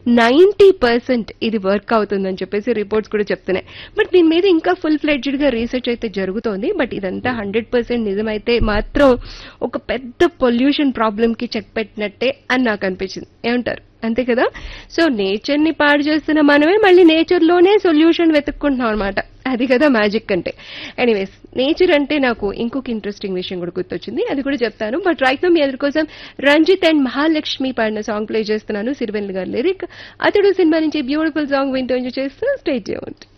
ninety percent ఇది work అవుతుందని చెప్పేసి రిపోర్ట్స్ కూడా చెప్తున్నాయి బట్ దీని మీద ఇంకా ఫుల్ ఫ్లెడ్జ్డ్ గా రీసెర్చ్ అయితే జరుగుతోంది బట్ ఇదంతా హండ్రెడ్ పర్సెంట్ నిజమైతే మాత్రం ఒక పెద్ద పొల్యూషన్ ప్రాబ్లం కి చెక్ పెట్టినట్టే అని నాకు అనిపించింది ఏమంటారు అంతే కదా సో నేచర్ ని పాడు చేస్తున్న మనమే మళ్ళీ నేచర్ లోనే సొల్యూషన్ వెతుక్కుంటున్నాం అనమాట అది కదా మ్యాజిక్ అంటే ఎనీవేస్ నేచర్ అంటే నాకు ఇంకొక ఇంట్రెస్టింగ్ విషయం కూడా గుర్తొచ్చింది అది కూడా చెప్తాను బట్ రైట్ మీ అందరి కోసం రంజిత్ అండ్ మహాలక్ష్మి పాడిన సాంగ్ ప్లే చేస్తున్నాను సిరివెల్ గారి లిరిక్ అతడు సినిమా నుంచి బ్యూటిఫుల్ సాంగ్ వింటూ ఎంజాయ్ చేస్తూ స్టేట్ చేయండి